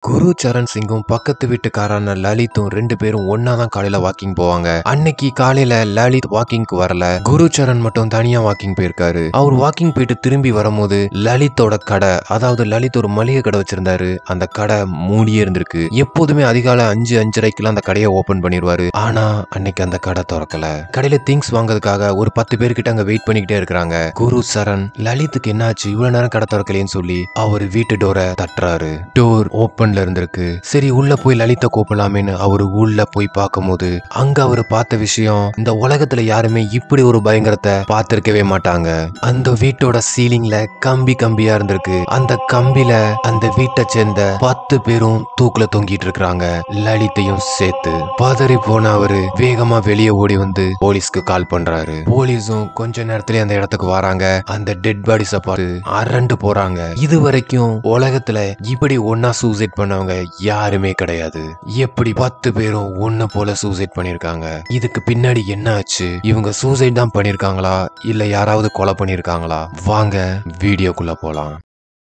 குரு சரண் சிங்கும் பக்கத்து வீட்டுக்காரான லலித்தும் ரெண்டு பேரும் ஒன்னா தான் காலையில வாக்கிங் போவாங்க அன்னைக்கு காலையில லலித் வாக்கிங்க்கு வரல குரு சரண் மட்டும் தனியா வாக்கிங் போயிருக்காரு அவர் வாக்கிங் போயிட்டு திரும்பி வரும்போது லலித்தோட கடை அதாவது லலித் ஒரு மளிகை கடை வச்சிருந்தாரு அந்த கடை மூடியே இருந்திருக்கு எப்போதுமே அதிகாலை அஞ்சு அஞ்சரைக்கெல்லாம் அந்த கடையை ஓபன் பண்ணிடுவாரு ஆனா அன்னைக்கு அந்த கடை திறக்கல கடையில திங்ஸ் வாங்குறதுக்காக ஒரு பத்து பேர்கிட்ட அங்க வெயிட் பண்ணிக்கிட்டே இருக்கிறாங்க குரு சரண் லலித்துக்கு என்னாச்சு இவ்வளவு நேரம் கடை திறக்கலையேன்னு சொல்லி அவர் வீட்டு டோரை தட்டுறாரு டோர் ஓப்பன்ல இருந்திருக்கு சரி உள்ள போய் லலித கூப்பிடலாமேன்னு அவரு உள்ள போய் பார்க்கும்போது அங்க அவரு பார்த்த விஷயம் இந்த உலகத்துல யாருமே இப்படி ஒரு பயங்கரத்தை பார்த்திருக்கவே மாட்டாங்க அந்த வீட்டோட சீலிங்ல கம்பி கம்பியா இருந்திருக்கு அந்த கம்பில அந்த வீட்டை சேர்ந்த பத்து பேரும் தூக்குல தொங்கிட்டு இருக்காங்க லலித்தையும் சேர்த்து பதறி போன அவரு வேகமா வெளியே ஓடி வந்து போலீஸ்க்கு கால் பண்றாரு போலீஸும் கொஞ்ச நேரத்திலே அந்த இடத்துக்கு வராங்க அந்த டெட் பாடிஸ பார்த்து அரண்டு போறாங்க இது வரைக்கும் உலகத்துல இப்படி ஒன்னா சூசைட் பண்ணவங்க யாருமே கிடையாது எப்படி பத்து பேரும் ஒண்ணு போல சூசைட் பண்ணிருக்காங்க இதுக்கு பின்னாடி என்ன ஆச்சு இவங்க சூசைட் தான் பண்ணிருக்காங்களா இல்ல யாராவது கொலை பண்ணிருக்காங்களா வாங்க வீடியோக்குள்ள போலாம்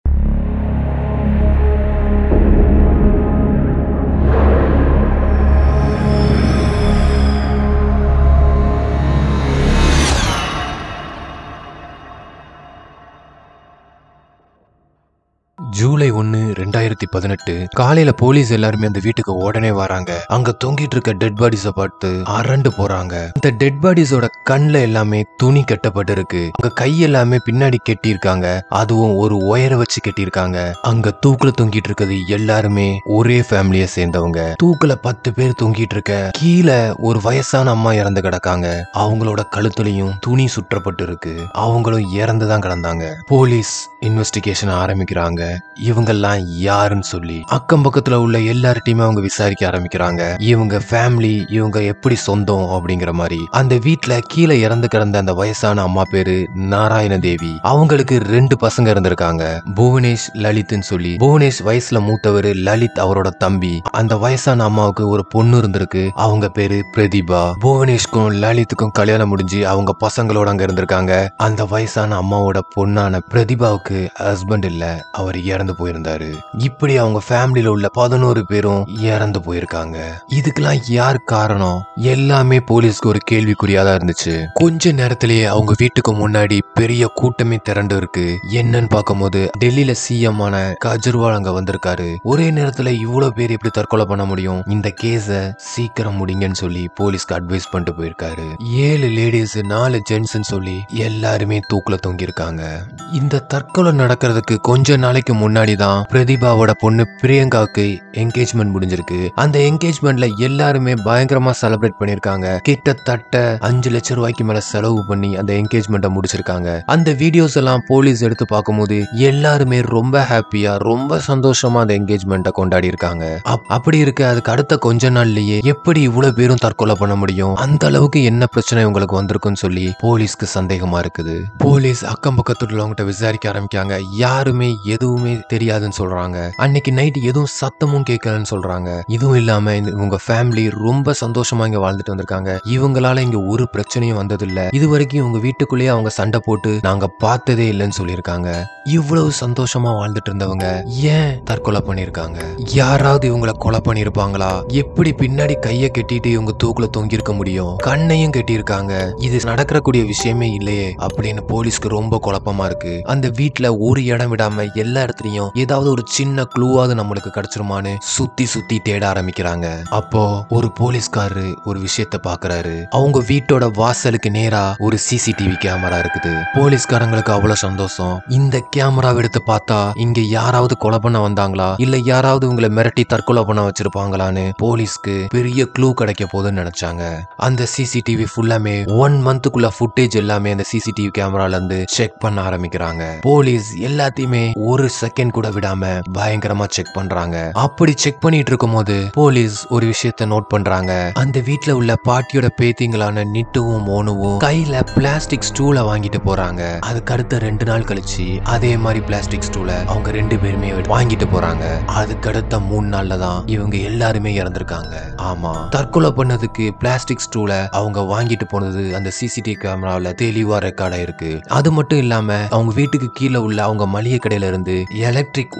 ஜூலை ஒன்னு ரெண்டாயிரத்தி பதினெட்டு காலையில போலீஸ் எல்லாருமே அந்த வீட்டுக்கு உடனே வராங்க அங்க தொங்கிட்டு இருக்க டெட் பாடிஸ பார்த்து அரண்டு போறாங்க இந்த டெட் பாடிஸோட கண்ணுல எல்லாமே துணி கட்டப்பட்டு இருக்கு அங்க கை எல்லாமே பின்னாடி கெட்டியிருக்காங்க அதுவும் ஒரு ஒயரை வச்சு கெட்டியிருக்காங்க அங்க தூக்குல தொங்கிட்டு இருக்கிறது எல்லாருமே ஒரே ஃபேமிலியை சேர்ந்தவங்க தூக்குல பத்து பேர் தொங்கிட்டு இருக்க கீழே ஒரு வயசான அம்மா இறந்து கிடக்காங்க அவங்களோட கழுத்துலயும் துணி சுற்றப்பட்டு இருக்கு அவங்களும் இறந்துதான் கிடந்தாங்க போலீஸ் இன்வெஸ்டிகேஷன் ஆரம்பிக்கிறாங்க இவங்கெல்லாம் யாருன்னு சொல்லி அக்கம் பக்கத்துல உள்ள எல்லார்ட்டையுமே அவங்க விசாரிக்க ஆரம்பிக்கிறாங்க இவங்க ஃபேமிலி இவங்க எப்படி சொந்தம் அப்படிங்கிற மாதிரி அந்த வீட்ல கீழே இறந்து கிடந்த அந்த வயசான அம்மா பேரு நாராயண தேவி அவங்களுக்கு ரெண்டு பசங்க இருந்திருக்காங்க புவனேஷ் லலித்னு சொல்லி புவனேஷ் வயசுல மூத்தவர் லலித் அவரோட தம்பி அந்த வயசான அம்மாவுக்கு ஒரு பொண்ணு இருந்திருக்கு அவங்க பேரு பிரதிபா புவனேஷ்க்கும் லலித்துக்கும் கல்யாணம் முடிஞ்சு அவங்க பசங்களோட அங்க இருந்திருக்காங்க அந்த வயசான அம்மாவோட பொண்ணான பிரதிபாவுக்கு ஹஸ்பண்ட் இல்ல அவர் இறந்து போயிருந்தாரு இப்படி அவங்க ஃபேமிலியில உள்ள பதினோரு பேரும் இறந்து போயிருக்காங்க இதுக்கெல்லாம் யார் காரணம் எல்லாமே போலீஸ்க்கு ஒரு கேள்விக்குறியா தான் இருந்துச்சு கொஞ்ச நேரத்திலேயே அவங்க வீட்டுக்கு முன்னாடி பெரிய கூட்டமே திரண்டு இருக்கு என்னன்னு பார்க்கும்போது டெல்லியில சிஎம் ஆன கஜ்ரிவால் அங்க வந்திருக்காரு ஒரே நேரத்துல இவ்வளவு பேர் எப்படி தற்கொலை பண்ண முடியும் இந்த கேஸ சீக்கிரம் முடிங்கன்னு சொல்லி போலீஸ்க்கு அட்வைஸ் பண்ணிட்டு போயிருக்காரு ஏழு லேடிஸ் நாலு ஜென்ட்ஸ்னு சொல்லி எல்லாருமே தூக்குல தொங்கியிருக்காங்க இந்த தற்கொலை நடக்கிறதுக்கு கொஞ்ச நாளைக்கு முன்னாடி தான் பிரதிபாவோட பொண்ணு பிரியங்காவுக்கு என்கேஜ்மெண்ட் முடிஞ்சிருக்கு அந்த என்கேஜ்மெண்ட்ல எல்லாருமே பயங்கரமா செலிப்ரேட் பண்ணிருக்காங்க கிட்டத்தட்ட அஞ்சு லட்சம் ரூபாய்க்கு மேல செலவு பண்ணி அந்த என்கேஜ்மெண்ட்டை முடிச்சிருக்காங்க அந்த வீடியோஸ் எல்லாம் போலீஸ் எடுத்து பார்க்கும்போது எல்லாருமே ரொம்ப ஹாப்பியா ரொம்ப சந்தோஷமா அந்த என்கேஜ்மெண்ட்டை கொண்டாடி இருக்காங்க அப்- அப்படி இருக்க அதுக்கு அடுத்த கொஞ்ச நாள்லயே எப்படி இவ்வளவு பேரும் தற்கொலை பண்ண முடியும் அந்த அளவுக்கு என்ன பிரச்சனை உங்களுக்கு வந்திருக்குன்னு சொல்லி போலீஸ்க்கு சந்தேகமா இருக்குது போலீஸ் அக்கம் பக்கத்துல உள்ளவங்ககிட்ட விசாரிக்க ஆரம்பிக்காங்க யாருமே எதுவுமே தெரியாதுன்னு சொல்றாங்க அன்னைக்கு நைட் எதுவும் சத்தமும் கேட்கலன்னு சொல்றாங்க இதுவும் இல்லாம இந்த- இவங்க ஃபேமிலி ரொம்ப சந்தோஷமா இங்க வாழ்ந்துட்டு வந்திருக்காங்க இவங்களால இங்க ஒரு பிரச்சனையும் வந்ததில்ல இது வரைக்கும் இவங்க வீட்டுக்குள்ளேயே அவங்க சண்டை போட்டு நாங்க பார்த்ததே இல்லைன்னு சொல்லியிருக்காங்க இவ்வளவு சந்தோஷமா வாழ்ந்துட்டு இருந்தவங்க ஏன் தற்கொலை பண்ணிருக்காங்க யாராவது இவங்கள கொலை பண்ணிருப்பாங்களா எப்படி பின்னாடி கைய கட்டிட்டு இவங்க தூக்குல தொங்கியிருக்க முடியும் கண்ணையும் கட்டியிருக்காங்க இது நடக்கக்கூடிய விஷயமே இல்லையே அப்படின்னு போலீஸ்க்கு ரொம்ப குழப்பமா இருக்கு அந்த வீட்ல ஒரு இடம் விடாம எல்லா இடத்துலயும் ஏதாவது ஒரு சின்ன க்ளூவாவது நம்மளுக்கு கிடைச்சிருமான்னு சுத்தி சுத்தி தேட ஆரம்பிக்கிறாங்க அப்போ ஒரு போலீஸ்காரரு ஒரு விஷயத்த பாக்குறாரு அவங்க வீட்டோட வாசலுக்கு நேரா ஒரு சிசிடிவி கேமரா இருக்குது போலீஸ்காரங்களுக்கு அவ்வளவு சந்தோஷம் இந்த கேமராவை எடுத்து பார்த்தா இங்க யாராவது கொலை பண்ண வந்தாங்களா இல்ல யாராவது உங்களை மிரட்டி தற்கொலை பண்ண வச்சிருப்பாங்களான்னு போலீஸ்க்கு பெரிய க்ளூ கிடைக்க போகுதுன்னு நினைச்சாங்க அந்த சிசிடிவி ஃபுல்லாமே ஒன் மந்த்துக்குள்ள ஃபுட்டேஜ் எல்லாமே அந்த சிசிடிவி கேமரால இருந்து செக் பண்ண ஆரம்பிக்கிறாங்க போலீஸ் எல்லாத்தையுமே ஒரு செகண்ட் கூட விடாம பயங்கரமா செக் பண்றாங்க அப்படி செக் பண்ணிட்டு இருக்கும்போது போலீஸ் ஒரு விஷயத்த நோட் பண்றாங்க அந்த வீட்ல உள்ள பாட்டியோட பேத்திங்களான நிட்டுவும் மோனுவும் கையில பிளாஸ்டிக் ஸ்டூலை வாங்கிட்டு போறாங்க அதுக்கு அடுத்த ரெண்டு நாள் கழிச்சு அதே மாதிரி பிளாஸ்டிக் ஸ்டூலை அவங்க ரெண்டு பேருமே வாங்கிட்டு போறாங்க அதுக்கு அடுத்த மூணு நாள்ல தான் இவங்க எல்லாருமே இறந்திருக்காங்க ஆமா தற்கொலை பண்ணதுக்கு பிளாஸ்டிக் ஸ்டூலை அவங்க வாங்கிட்டு போனது அந்த சிசிடிவி கேமரால தெளிவா ரெக்கார்ட் ஆயிருக்கு அது மட்டும் இல்லாம அவங்க வீட்டுக்கு கீழே உள்ள அவங்க மளிகை கடையில இருந்து எலக்ட்ரிக் ஒயரையும்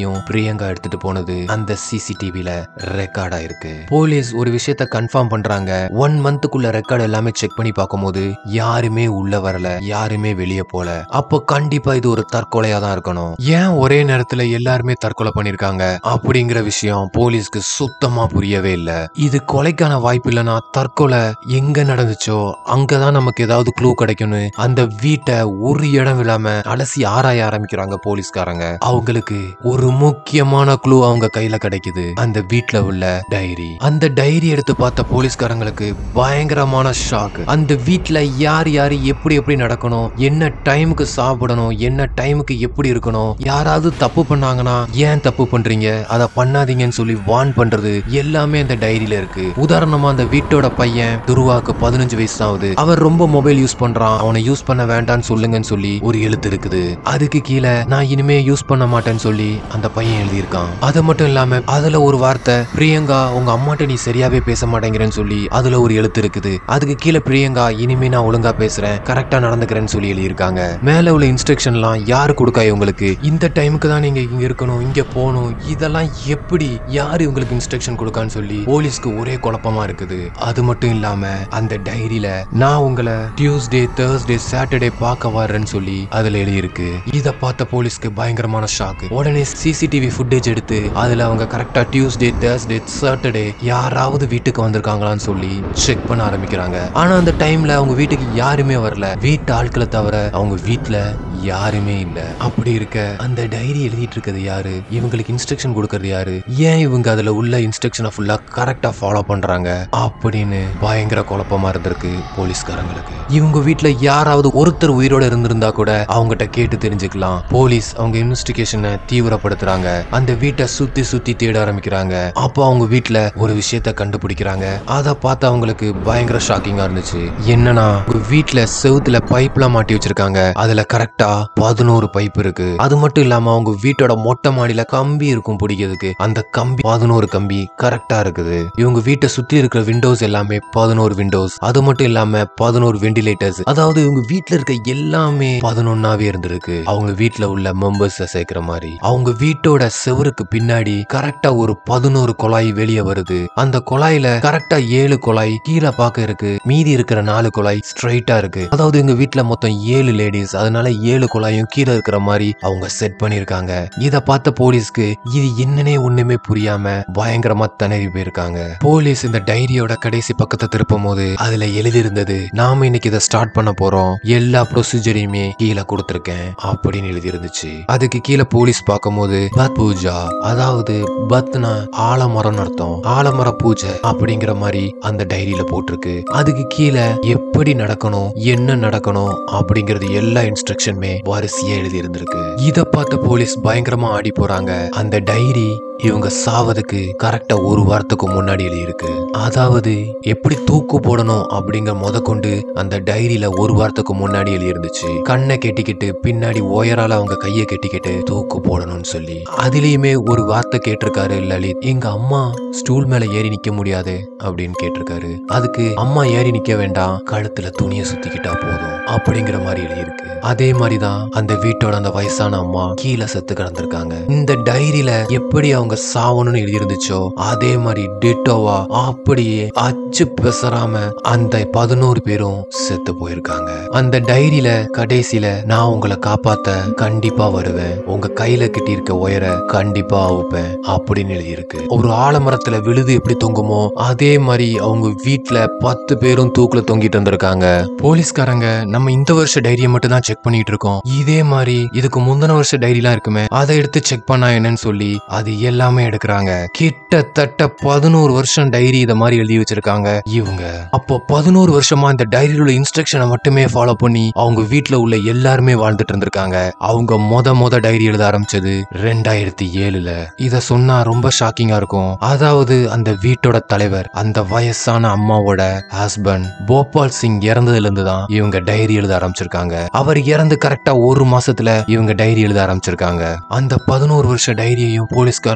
டைரியும் பிரியங்கா எடுத்துட்டு போனது அந்த சிசிடிவில ரெக்கார்ட் ஆயிருக்கு போலீஸ் ஒரு விஷயத்த கன்ஃபார்ம் பண்றாங்க ஒன் மந்த்துக்குள்ள ரெக்கார்ட் எல்லாமே செக் பண்ணி பார்க்கும்போது யாருமே உள்ள வரல யாருமே வெளியே போல அப்போ கண்டிப்பா இது ஒரு தற்கொலையா தான் இருக்கணும் ஏன் ஒரே நேரத்துல எல்லாருமே தற்கொலை பண்ணிருக்காங்க அப்படிங்கிற விஷயம் போலீஸ்க்கு சுத்தமா புரியவே இல்ல இது கொலைக்கான வாய்ப்பு இல்லைன்னா தற்கொலை எங்க நடந்துச்சோ அங்கதான் நமக்கு ஏதாவது க்ளூ கிடைக்கும்னு அந்த வீட்டை ஒரு இடம் விடாம அலசி ஆராய ஆரம்பிக்கிறாங்க போலீஸ்காரங்க அவங்களுக்கு ஒரு முக்கியமான க்ளூ அவங்க கையில கிடைக்குது அந்த வீட்ல உள்ள டைரி அந்த டைரி எடுத்து பார்த்த போலீஸ்காரங்களுக்கு பயங்கரமான ஷாக் அந்த வீட்ல யார் யாரு எப்படி எப்படி நடக்கணும் என்ன டைமுக்கு சாப்பிடணும் என்ன டைமுக்கு எப்படி இருக்கணும் யாராவது தப்பு பண்ணாங்கன்னா ஏன் தப்பு பண்றீங்க அதை பண்ணாதீங்கன்னு சொல்லி வார்ன் பண்றது எல்லாமே அந்த டைரியில இருக்கு உதாரணமா அந்த வீட்டோட பையன் துருவாக்கு பதினஞ்சு வயசு ஆகுது அவர் ரொம்ப மொபைல் யூஸ் பண்றான் அவனை யூஸ் பண்ண வேண்டாம்னு சொல்லுங்கன்னு சொல்லி ஒரு எழுத்து இருக்குது அதுக்கு கீழே நான் இனிமே யூஸ் பண்ண மாட்டேன்னு சொல்லி அந்த பையன் எழுதியிருக்கான் அது மட்டும் இல்லாம அதுல ஒரு வார்த்தை பிரியங்கா உங்க அம்மாட்ட நீ சரியாவே பேச மாட்டேங்கிறேன்னு சொல்லி அதுல ஒரு எழுத்து இருக்குது அதுக்கு கீழே பிரியங்கா இனிமே நான் ஒழுங்கா பேசுறேன் கரெக்டா நடந்துக்கிறேன்னு சொல்லி எழுதியிருக்காங்க மேல உள்ள இன்ஸ்ட்ரக்ஷன்லாம் யாரு கொடுக்கா இவங்களுக்கு இந்த டைமுக்கு தான் நீங்க இங்க இருக்கணும் இங்க போகணும் இதெல்லாம் எப்படி யாரு இவங்களுக்கு இன்ஸ்ட்ரக்ஷன் கொடுக்கான்னு சொல்லி போலீஸ்க்கு ஒரே குழப்பமா இருக்குது அது மட்டும் இல்லாம அந்த டைரியில நான் உங்களை டியூஸ்டே தேர்ஸ்டே சாட்டர்டே பார்க்க வர்றேன்னு சொல்லி அதுல எழுதியிருக்கு இத பார்த்த போலீஸ்க்கு பயங்கரமான ஷாக் உடனே சிசிடிவி ஃபுட்டேஜ் எடுத்து அதுல அவங்க கரெக்டா டியூஸ்டே தேர்ஸ்டே சாட்டர்டே யாராவது வீட்டுக்கு வந்திருக்காங்களான்னு சொல்லி செக் பண்ண ஆரம்பிக்கிறாங்க ஆனா அந்த டைம்ல அவங்க வீட்டுக்கு யாருமே வரல வீட்டு ஆட்களை தவிர அவங்க வீட்ல யாருமே இல்ல அப்படி இருக்க அந்த டைரி எழுதிட்டு இருக்கிறது யாரு இவங்களுக்கு இன்ஸ்ட்ரக்ஷன் கொடுக்கறது யாரு ஏன் இவங்க அதுல உள்ள இன்ஸ்ட்ரக்ஷனை ஃபுல்லா கரெக்டா ஃபாலோ பண்றாங்க அப்படின்னு பயங்கர குழப்பமா இருந்திருக்கு போலீஸ்காரங்களுக்கு இவங்க வீட்ல யாராவது ஒருத்தர் உயிரோட இருந்திருந்தா கூட அவங்ககிட்ட கேட்டு தெரிஞ்சுக்கலாம் போலீஸ் அவங்க இன்வெஸ்டிகேஷனை தீவிரப்படுத்துறாங்க அந்த வீட்டை சுத்தி சுத்தி தேட ஆரம்பிக்கிறாங்க அப்போ அவங்க வீட்ல ஒரு விஷயத்த கண்டுபிடிக்கிறாங்க அதை பார்த்து அவங்களுக்கு பயங்கர ஷாக்கிங்கா இருந்துச்சு என்னன்னா உங்க வீட்ல செவுத்துல பைப்லாம் மாட்டி வச்சிருக்காங்க அதுல கரெக்டா பதினோரு பைப் இருக்கு அது மட்டும் இல்லாம அவங்க வீட்டோட மொட்டை மாடியில கம்பி இருக்கும் பிடிக்கிறதுக்கு அந்த கம்பி பதினோரு கம்பி கரெக்டா இருக்குது இவங்க வீட்டை சுத்தி இருக்கிற விண்டோஸ் எல்லாமே பதினோரு விண்டோஸ் அது மட்டும் இல்லாம பதினோரு வெண்டிலேட்டர்ஸ் அதாவது இவங்க வீட்ல இருக்க எல்லாமே பதினொன்னாவே இருந்திருக்கு அவங்க வீட்ல உள்ள மெம்பர்ஸ் சேர்க்கிற மாதிரி அவங்க வீட்டோட செவருக்கு பின்னாடி கரெக்டா ஒரு பதினோரு குழாய் வெளியே வருது அந்த குழாயில கரெக்டா ஏழு குழாய் கீழே பார்க்க இருக்கு மீதி இருக்கிற நாலு குழாய் ஸ்ட்ரைட்டா இருக்கு அதாவது எங்க வீட்ல மொத்தம் ஏழு லேடிஸ் அதனால ஏழு குழாயும் கீழே இருக்கிற மாதிரி அவங்க செட் பண்ணிருக்காங்க இத பார்த்த போலீஸ்க்கு இது என்னன்னே ஒண்ணுமே புரியாம பயங்கரமா திணறி போயிருக்காங்க போலீஸ் இந்த டைரியோட கடைசி பக்கத்தை திருப்பும் போது அதுல எழுதி இருந்தது நாம இன்னைக்கு இதை ஸ்டார்ட் பண்ண போறோம் எல்லா ப்ரொசீஜரையுமே கீழே கொடுத்துருக்கேன் அப்படின்னு எழுதி இருந்துச்சு அதுக்கு கீழே போலீஸ் பார்க்கும்போது பத் பூஜா அதாவது பத்னா ஆலமரம்னு அர்த்தம் ஆலமர பூஜை அப்படிங்கிற மாதிரி அந்த டைரியில போட்டிருக்கு அதுக்கு கீழே எப்படி நடக்கணும் என்ன நடக்கணும் அப்படிங்கறது எல்லா இன்ஸ்ட்ரக்ஷனுமே வரிசையா எழுதி இருந்திருக்கு இத பார்த்த போலீஸ் பயங்கரமா ஆடி போறாங்க அந்த டைரி இவங்க சாவதுக்கு கரெக்டா ஒரு வாரத்துக்கு முன்னாடி எழுதியிருக்கு அதாவது எப்படி தூக்கு போடணும் அப்படிங்கிற முத கொண்டு அந்த டைரியில ஒரு வாரத்துக்கு முன்னாடி எழுதியிருந்துச்சு கண்ணை கெட்டிக்கிட்டு பின்னாடி ஓயரால அவங்க கையை கெட்டிக்கிட்டு தூக்கு போடணும்னு சொல்லி அதுலயுமே ஒரு வார்த்தை கேட்டிருக்காரு லலித் எங்க அம்மா ஸ்டூல் மேல ஏறி நிக்க முடியாது அப்படின்னு கேட்டிருக்காரு அதுக்கு அம்மா ஏறி நிக்க வேண்டாம் கழுத்துல துணியை சுத்திக்கிட்டா போதும் அப்படிங்கிற மாதிரி எழுதியிருக்கு அதே மாதிரிதான் அந்த வீட்டோட அந்த வயசான அம்மா கீழே செத்து கிடந்திருக்காங்க இந்த டைரியில எப்படி அவங்க சாவணும்னு எழுதியிருந்துச்சோ அதே மாதிரி டிட்டோவா அப்படியே அச்சு பெசராம அந்த பதினோரு பேரும் செத்து போயிருக்காங்க அந்த டைரியில கடைசியில நான் உங்களை காப்பாத்த கண்டிப்பா வருவேன் உங்க கையில கட்டி இருக்க உயர கண்டிப்பா அவுப்பேன் அப்படின்னு எழுதியிருக்கு ஒரு ஆலமரத்துல விழுது எப்படி தொங்குமோ அதே மாதிரி அவங்க வீட்ல பத்து பேரும் தூக்குல தொங்கிட்டு இருந்திருக்காங்க போலீஸ்காரங்க நம்ம இந்த வருஷ டைரியை மட்டும் தான் செக் பண்ணிட்டு இருக்கோம் இதே மாதிரி இதுக்கு முந்தின வருஷ டைரிலாம் இருக்குமே அதை எடுத்து செக் பண்ணா என்னன்னு சொல்லி அது எல்லாமே எடுக்கிறாங்க கிட்டத்தட்ட பதினோரு வருஷம் டைரி இத மாதிரி எழுதி வச்சிருக்காங்க இவங்க அப்போ பதினோரு வருஷமா இந்த டைரியில உள்ள இன்ஸ்ட்ரக்ஷனை மட்டுமே ஃபாலோ பண்ணி அவங்க வீட்ல உள்ள எல்லாருமே வாழ்ந்துட்டு இருந்திருக்காங்க அவங்க மொத மொத டைரி எழுத ஆரம்பிச்சது ரெண்டாயிரத்தி ஏழுல இத சொன்னா ரொம்ப ஷாக்கிங்கா இருக்கும் அதாவது அந்த வீட்டோட தலைவர் அந்த வயசான அம்மாவோட ஹஸ்பண்ட் போபால் சிங் இறந்ததுல இருந்து தான் இவங்க டைரி எழுத ஆரம்பிச்சிருக்காங்க அவர் இறந்து கரெக்டா ஒரு மாசத்துல இவங்க டைரி எழுத ஆரம்பிச்சிருக்காங்க அந்த பதினோரு வருஷ டைரியையும் போலீஸ்காரங்க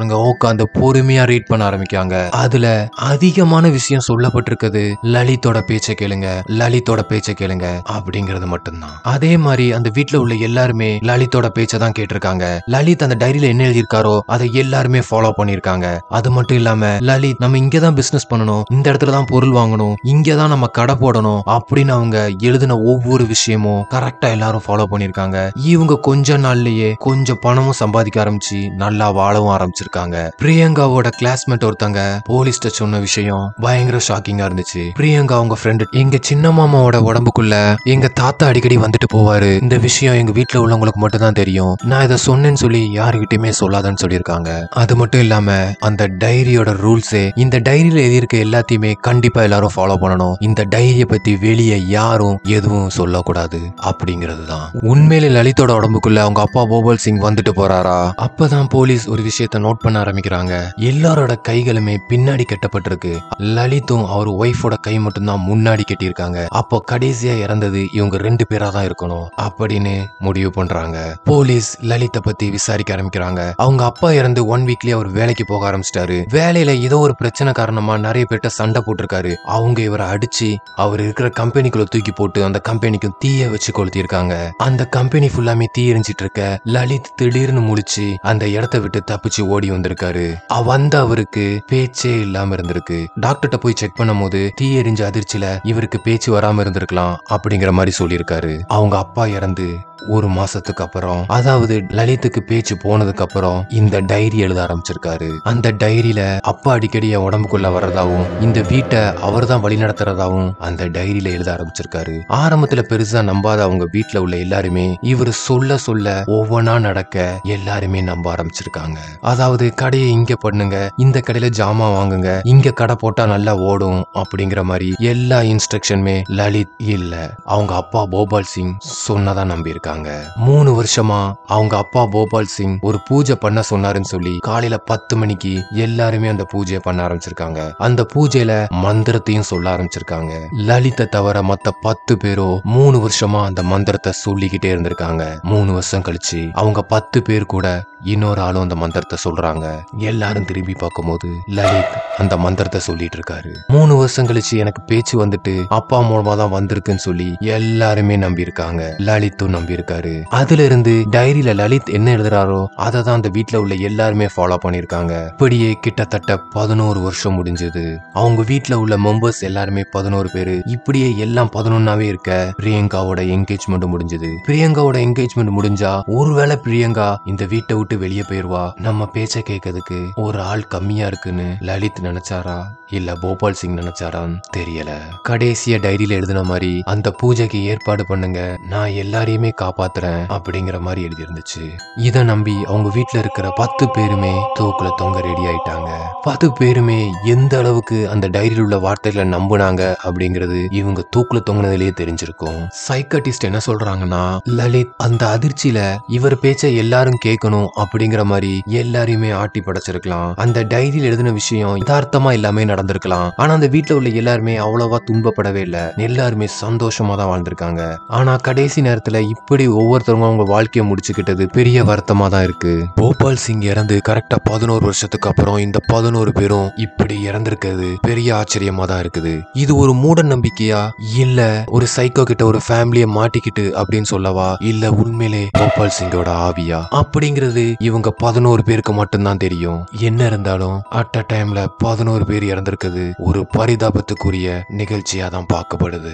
இருக்காங்க உட்காந்து பொறுமையா ரீட் பண்ண ஆரம்பிக்காங்க அதுல அதிகமான விஷயம் சொல்லப்பட்டிருக்குது லலித்தோட பேச்சை கேளுங்க லலித்தோட பேச்சை கேளுங்க அப்படிங்கறது மட்டும்தான் அதே மாதிரி அந்த வீட்ல உள்ள எல்லாருமே லலித்தோட பேச்சை தான் கேட்டிருக்காங்க லலித் அந்த டைரியில என்ன எழுதியிருக்காரோ அதை எல்லாருமே ஃபாலோ பண்ணிருக்காங்க அது மட்டும் இல்லாம லலித் நம்ம இங்க தான் பிசினஸ் பண்ணணும் இந்த இடத்துல தான் பொருள் வாங்கணும் இங்க தான் நம்ம கடை போடணும் அப்படின்னு அவங்க எழுதின ஒவ்வொரு விஷயமும் கரெக்டா எல்லாரும் ஃபாலோ பண்ணிருக்காங்க இவங்க கொஞ்ச நாள்லயே கொஞ்சம் பணமும் சம்பாதிக்க ஆரம்பிச்சு நல்லா வாழவும் ஆரம்பிச்சிருக்காங்க பிரியங்காவோட கிளாஸ்மேட் ஒருத்தங்க போலீஸ்ட சொன்ன விஷயம் பயங்கர ஷாக்கிங்கா இருந்துச்சு பிரியங்கா அவங்க ஃப்ரெண்டு எங்க சின்ன மாமாவோட உடம்புக்குள்ள எங்க தாத்தா அடிக்கடி வந்துட்டு போவாரு இந்த விஷயம் எங்க வீட்ல உள்ளவங்களுக்கு மட்டும் தான் தெரியும் நான் இதை சொன்னேன்னு சொல்லி யாருகிட்டயுமே சொல்லாதன்னு சொல்லியிருக்காங்க அது மட்டும் இல்லாம அந்த டைரியோட ரூல்ஸே இந்த டைரியில எழுதியிருக்க எல்லாத்தையுமே கண்டிப்பா எல்லாரும் ஃபாலோ பண்ணணும் இந்த டைரியை பத்தி வெளியே யாரும் எதுவும் சொல்லக்கூடாது அப்படிங்கிறது தான் உண்மையிலே லலிதோட உடம்புக்குள்ள அவங்க அப்பா போபல் சிங் வந்துட்டு போறாரா அப்பதான் போலீஸ் ஒரு விஷயத்த நோட் பண்ண ஆரம்பிக்கிறாங்க எல்லாரோட கைகளுமே பின்னாடி கட்டப்பட்டிருக்கு லலித்தும் அவர் ஒய்ஃபோட கை மட்டும்தான் முன்னாடி கட்டியிருக்காங்க அப்போ கடைசியா இறந்தது இவங்க ரெண்டு பேரா தான் இருக்கணும் அப்படின்னு முடிவு பண்றாங்க போலீஸ் லலித்தை பத்தி விசாரிக்க ஆரம்பிக்கிறாங்க அவங்க அப்பா இறந்து ஒன் வீக்லயே அவர் வேலைக்கு போக ஆரம்பிச்சிட்டாரு வேலையில ஏதோ ஒரு பிரச்சனை காரணமா நிறைய பேர்ட்ட சண்டை போட்டிருக்காரு அவங்க இவரை அடிச்சு அவர் இருக்கிற கம்பெனிக்குள்ள தூக்கி போட்டு அந்த கம்பெனிக்கும் தீய வச்சு கொளுத்திருக்காங்க அந்த கம்பெனி ஃபுல்லாமே தீ எரிஞ்சிட்டு இருக்க லலித் திடீர்னு முழிச்சு அந்த இடத்த விட்டு தப்பிச்சு ஓடி வந்திருக்காரு அ- வந்த அவருக்கு பேச்சே இல்லாம இருந்திருக்கு டாக்டர்கிட்ட போய் செக் பண்ணும்போது தீ எரிஞ்ச அதிர்ச்சியில இவருக்கு பேச்சு வராம இருந்திருக்கலாம் அப்படிங்கிற மாதிரி சொல்லியிருக்காரு அவங்க அப்பா இறந்து ஒரு மாசத்துக்கு அப்புறம் அதாவது லலித்துக்கு பேச்சு போனதுக்கு அப்புறம் இந்த டைரி எழுத ஆரம்பிச்சிருக்காரு அந்த டைரியில அப்பா அடிக்கடி என் உடம்புக்குள்ள வர்றதாவும் இந்த வீட்டை அவர் தான் வழி நடத்துறதாவும் அந்த டைரியில எழுத ஆரம்பிச்சிருக்காரு ஆரம்பத்துல பெருசா நம்பாத அவங்க வீட்ல உள்ள எல்லாருமே இவர் சொல்ல சொல்ல ஒவ்வொன்னா நடக்க எல்லாருமே நம்ப ஆரம்பிச்சிருக்காங்க அதாவது கடையை இங்க பண்ணுங்க இந்த கடையில ஜாமான் வாங்குங்க இங்க கடை போட்டா நல்லா ஓடும் அப்படிங்கிற மாதிரி எல்லா இன்ஸ்ட்ரக்ஷனுமே லலித் இல்ல அவங்க அப்பா போபால் சிங் சொன்னதா நம்பி இருக்காங்க மூணு வருஷமா அவங்க அப்பா போபால் சிங் ஒரு பூஜை பண்ண சொன்னாருன்னு சொல்லி காலையில பத்து மணிக்கு எல்லாருமே அந்த பூஜையை பண்ண ஆரம்பிச்சிருக்காங்க அந்த பூஜையில மந்திரத்தையும் சொல்ல ஆரம்பிச்சிருக்காங்க லலித்தை தவிர மத்த பத்து பேரோ மூணு வருஷமா அந்த மந்திரத்தை சொல்லிக்கிட்டே இருந்திருக்காங்க மூணு வருஷம் கழிச்சு அவங்க பத்து பேர் கூட இன்னொரு ஆளும் அந்த மந்திரத்தை சொல்றாங்க எல்லாரும் திரும்பி பார்க்கும்போது லலித் அந்த மந்திரத்தை சொல்லிட்டு இருக்காரு மூணு வருஷம் கழிச்சு எனக்கு பேச்சு வந்துட்டு அப்பா மூலமா தான் வந்திருக்குன்னு சொல்லி எல்லாருமே நம்பி இருக்காங்க லலித்தும் நம்பி இருக்காரு அதுல இருந்து டைரியில லலித் என்ன எழுதுறாரோ அதை தான் அந்த வீட்ல உள்ள எல்லாருமே ஃபாலோ பண்ணிருக்காங்க இப்படியே கிட்டத்தட்ட பதினோரு வருஷம் முடிஞ்சது அவங்க வீட்ல உள்ள மெம்பர்ஸ் எல்லாருமே பதினோரு பேரு இப்படியே எல்லாம் பதினொன்னாவே இருக்க பிரியங்காவோட என்கேஜ்மெண்ட் முடிஞ்சது பிரியங்காவோட என்கேஜ்மெண்ட் முடிஞ்சா ஒருவேளை பிரியங்கா இந்த வீட்டை விட்டு வெளியே போயிருவா நம்ம பேச்ச கேட்கறதுக்கு ஒரு ஆள் கம்மியா இருக்குன்னு லலித் நினைச்சாரா இல்ல போபால் சிங் நினைச்சாரான்னு தெரியல கடைசியா டைரியில எழுதின மாதிரி அந்த பூஜைக்கு ஏற்பாடு பண்ணுங்க நான் எல்லாரையுமே காப்பாத்துறேன் அப்படிங்கிற மாதிரி எழுதி இருந்துச்சு இத நம்பி அவங்க வீட்ல இருக்கிற பத்து பேருமே தூக்குல தொங்க ரெடி ஆயிட்டாங்க பத்து பேருமே எந்த அளவுக்கு அந்த டைரியில் உள்ள வார்த்தைகளை நம்புனாங்க அப்படிங்கிறது இவங்க தூக்குல தொங்குனதுலயே தெரிஞ்சிருக்கும் சைக்கட்டிஸ்ட் என்ன சொல்றாங்கன்னா லலித் அந்த அதிர்ச்சியில இவர் பேச்ச எல்லாரும் கேட்கணும் அப்படிங்கிற மாதிரி எல்லாரையுமே ஆட்டி படைச்சிருக்கலாம் அந்த டைரியில் எழுதின விஷயம் யதார்த்தமா எல்லாமே நடந்திருக்கலாம் ஆனா அந்த வீட்ல உள்ள எல்லாருமே அவ்வளவா துன்பப்படவே இல்ல எல்லாருமே சந்தோஷமா தான் வாழ்ந்திருக்காங்க ஆனா கடைசி நேரத்துல இப்படி ஒவ்வொருத்தவங்க அவங்க வாழ்க்கையை முடிச்சுக்கிட்டது பெரிய வருத்தமா தான் இருக்கு போபால் சிங் இறந்து கரெக்டா பதினோரு வருஷத்துக்கு அப்புறம் இந்த பதினோரு பேரும் இப்படி இறந்திருக்கிறது பெரிய ஆச்சரியமா தான் இருக்குது இது ஒரு மூட நம்பிக்கையா இல்ல ஒரு சைக்கோ கிட்ட ஒரு ஃபேமிலியை மாட்டிக்கிட்டு அப்படின்னு சொல்லவா இல்ல உண்மையிலே கோபால் சிங்கோட ஆவியா அப்படிங்கிறது இவங்க பதினோரு பேருக்கு மட்டும்தான் தெரியும் என்ன இருந்தாலும் அட் அ டைம்ல பதினோரு பேர் இறந்திருக்குது ஒரு பரிதாபத்துக்குரிய நிகழ்ச்சியா தான் பார்க்கப்படுது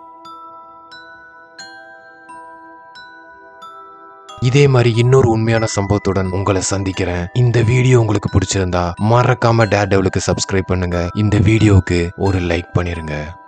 இதே மாதிரி இன்னொரு உண்மையான சம்பவத்துடன் உங்களை சந்திக்கிறேன் இந்த வீடியோ உங்களுக்கு பிடிச்சிருந்தா மறக்காம டேர் டெவலுக்கு சப்ஸ்கிரைப் பண்ணுங்க இந்த வீடியோவுக்கு ஒரு லைக் பண்ணிருங்க